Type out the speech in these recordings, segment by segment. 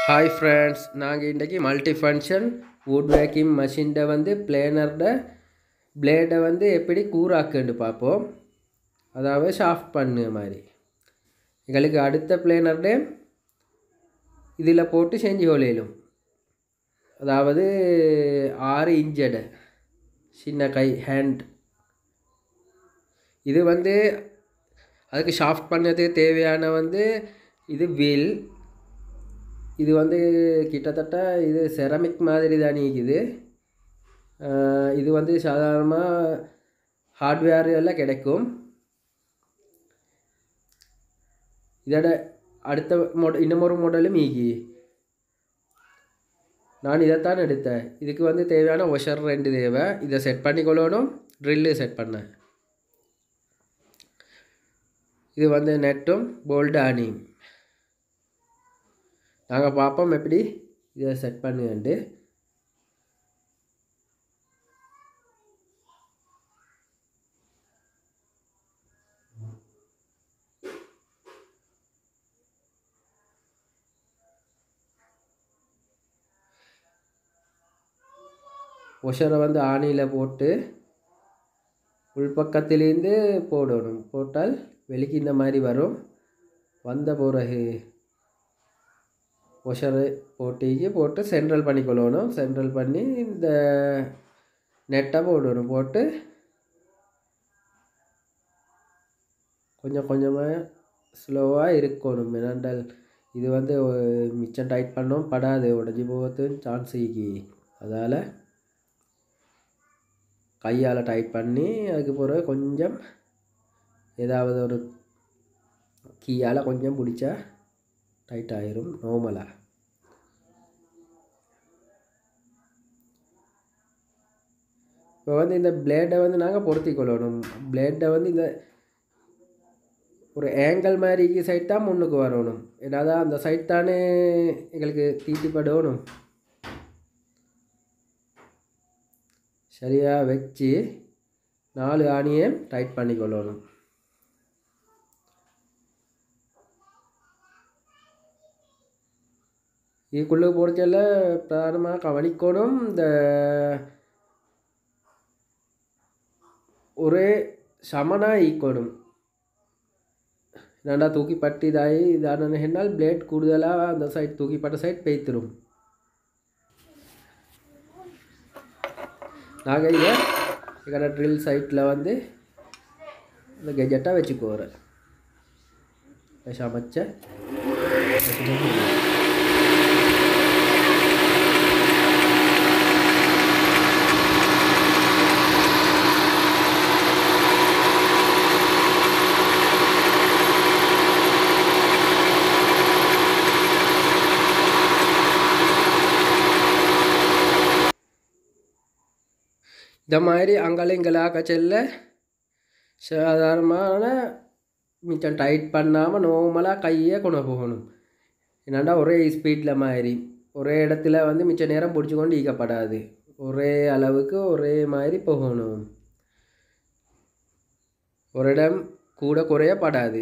hi friends நாங்கள் இன்றைக்கி multi function wood working மஷின்ட வந்து பிளேனர்ட பிளேடை வந்து எப்படி கூறாக்குன்னு பார்ப்போம் அதாவது ஷாஃப்ட் பண்ணு மாதிரி எங்களுக்கு அடுத்த பிளேனர்டே இதில் போட்டு செஞ்சு கொள்ளையிலும் அதாவது ஆறு இன்ச்சடு சின்ன கை ஹேண்ட் இது வந்து அதுக்கு ஷாஃப்ட் பண்ணதுக்கு தேவையான வந்து இது வீல் இது வந்து கிட்டத்தட்ட இது செரமிக் மாதிரி தான் இருக்குது இது வந்து சாதாரணமாக ஹார்ட்வேர் எல்லாம் கிடைக்கும் இதோட அடுத்த மாட இன்னமொரு மாடலும் ஈகி நான் இதைத்தான் எடுத்தேன் இதுக்கு வந்து தேவையான ஒஷர் ரெண்டு தேவை இதை செட் பண்ணிக்கொள்ளணும் ட்ரில்லு செட் பண்ணேன் இது வந்து நெட்டும் போல்டு ஆனியும் நாங்கள் பார்ப்போம் எப்படி இதை செட் பண்ணுங்கன்ட்டு ஒஷரை வந்து ஆணியில் போட்டு உள்பக்கத்திலேருந்து போடணும் போட்டால் வெளிக்கு இந்த மாதிரி வரும் வந்த பிறகு ஒஷரு போட்டிக்கு போட்டு சென்ட்ரல் பண்ணிக்கொள்ளணும் சென்ட்ரல் பண்ணி இந்த நெட்டை போடணும் போட்டு கொஞ்சம் கொஞ்சமாக ஸ்லோவாக இருக்கணும் என்னென்றால் இது வந்து மிச்சம் டைட் பண்ணோம் படாது உடஞ்சி போகிறதுக்கு சான்ஸ் இருக்கு அதால் கையால் டைட் பண்ணி அதுக்கு பிறகு கொஞ்சம் ஏதாவது ஒரு கீயால் கொஞ்சம் பிடிச்சா டைட் ஆயிரும் நார்மலாக இப்போ வந்து இந்த பிளேடை வந்து நாங்கள் பொருத்தி கொள்ளணும் பிளேடை வந்து இந்த ஒரு ஏங்கல் மாதிரி சைட் தான் முன்னுக்கு வரணும் ஏன்னா தான் அந்த சைட் தானே எங்களுக்கு தீட்டிப்படணும் சரியாக வச்சு நாலு ஆணியை டைட் பண்ணிக்கொள்ளணும் இதுக்குள்ளே போடுறதுல பிரதானமாக கவனிக்கணும் இந்த ஒரே சமனாக ஈக்கணும் என்னடா தூக்கி பட்டு இதாகி இதான என்னால் பிளேட் கூடுதலாக அந்த சைட் தூக்கிப்பட்ட சைட் பெய்த்திரும் நாங்கள் இதை எங்களோட ட்ரில் சைட்டில் வந்து இந்த கெஜெட்டாக வச்சுக்கோறேன் சமைச்ச இந்த மாதிரி அங்கெல்லாம் இங்கெல்லாம் செல்ல சாதாரணமான மிச்சம் டைட் பண்ணாமல் நார்மலாக கையே கொண்டு போகணும் என்னண்டா ஒரே ஸ்பீடில் மாதிரி ஒரே இடத்துல வந்து மிச்ச நேரம் பிடிச்சி கொண்டு ஈக்கப்படாது ஒரே அளவுக்கு ஒரே மாதிரி போகணும் ஒரு இடம் கூட குறையப்படாது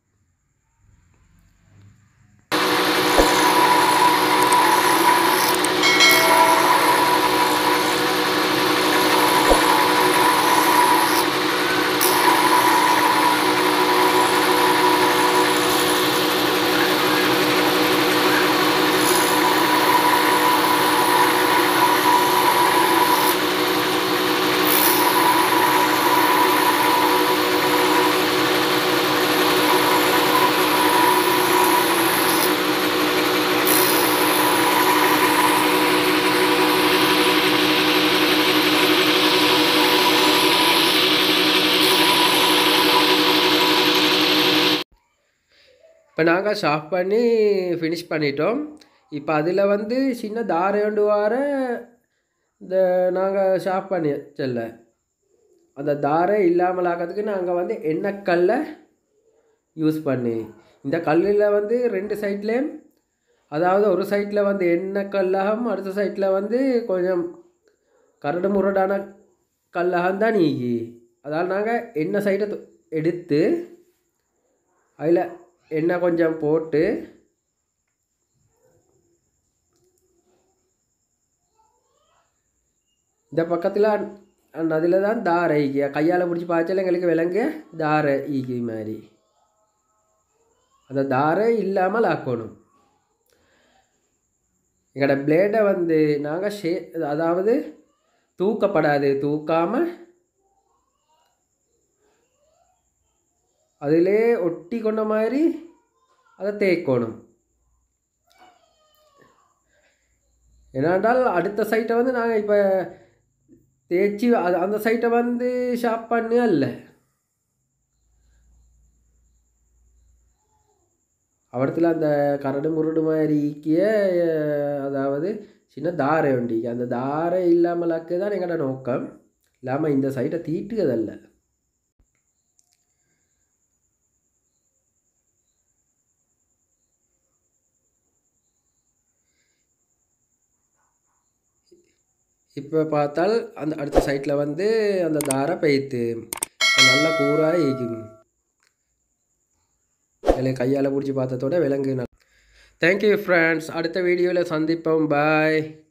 இப்போ நாங்கள் ஷாப் பண்ணி ஃபினிஷ் பண்ணிட்டோம் இப்போ அதில் வந்து சின்ன தாரையோண்டு வார இந்த நாங்கள் ஷாப் பண்ணி செல்ல அந்த தாரை இல்லாமல் ஆக்கிறதுக்கு நாங்கள் வந்து எண்ணெய் கல்லை யூஸ் பண்ணி இந்த கல்லில் வந்து ரெண்டு சைட்லேயும் அதாவது ஒரு சைட்டில் வந்து எண்ணெய் கல்லாகும் அடுத்த சைட்டில் வந்து கொஞ்சம் கரடு முரடான கல்லாகம் தான் நீக்கி அதால் நாங்கள் எண்ணெய் சைட்டை எடுத்து அதில் எண்ணெய் கொஞ்சம் போட்டு இந்த பக்கத்தில் அந்த அதில் தான் தாரை ஈக்கி கையால் பிடிச்சி பாய்ச்சல எங்களுக்கு விலங்கு தாரை ஈக்கி மாதிரி அந்த தாரை இல்லாமல் ஆக்கணும் எங்களோட பிளேடை வந்து நாங்கள் ஷே அதாவது தூக்கப்படாது தூக்காமல் அதிலே ஒட்டி கொண்ட மாதிரி அதை தேய்க்கணும் ஏன்னாண்டால் அடுத்த சைட்டை வந்து நாங்கள் இப்போ தேய்ச்சி அது அந்த சைட்டை வந்து ஷாப் பண்ணு அல்ல அவடத்தில் அந்த கரடு முரடு மாதிரி ஈக்கிய அதாவது சின்ன தாரை உண்டு அந்த தாரை இல்லாமலாக்கு தான் எங்களோட நோக்கம் இல்லாமல் இந்த சைட்டை தீட்டுவதல்ல இப்போ பார்த்தால் அந்த அடுத்த சைட்டில் வந்து அந்த தாரை பெய்த்து நல்லா கூறாக ஈக்கும் விலை கையால் பிடிச்சி பார்த்ததோட விலங்கு தேங்க்யூ ஃப்ரெண்ட்ஸ் அடுத்த வீடியோவில் சந்திப்போம் பாய்